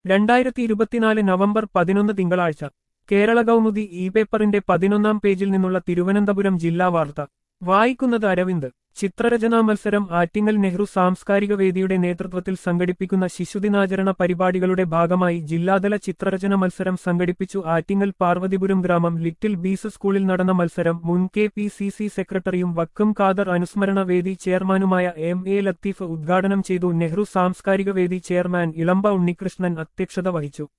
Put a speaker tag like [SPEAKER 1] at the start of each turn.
[SPEAKER 1] രണ്ടായിരത്തി ഇരുപത്തിനാല് നവംബർ പതിനൊന്ന് തിങ്കളാഴ്ച കേരള കൗമുദി ഇ പേപ്പറിന്റെ പതിനൊന്നാം പേജിൽ നിന്നുള്ള തിരുവനന്തപുരം ജില്ലാ വാർത്ത വായിക്കുന്നത് അരവിന്ദ് ചിത്രരചനാ മത്സരം ആറ്റിങ്ങൽ നെഹ്റു സാംസ്കാരിക വേദിയുടെ നേതൃത്വത്തിൽ സംഘടിപ്പിക്കുന്ന ശിശുദിനാചരണ പരിപാടികളുടെ ഭാഗമായി ജില്ലാതല ചിത്രരചന മത്സരം സംഘടിപ്പിച്ചു ആറ്റിങ്ങൽ പാർവതിപുരം ഗ്രാമം ലിറ്റിൽ ബീസ് സ്കൂളിൽ നടന്ന മത്സരം മുൻ കെ പി സി സി സെക്രട്ടറിയും വക്കം ഖാദർ അനുസ്മരണ വേദി ചെയർമാനുമായ എം എ ലത്തീഫ് ഉദ്ഘാടനം ചെയ്തു നെഹ്റു സാംസ്കാരിക വേദി ചെയർമാൻ ഇളമ്പ ഉണ്ണികൃഷ്ണൻ അധ്യക്ഷത വഹിച്ചു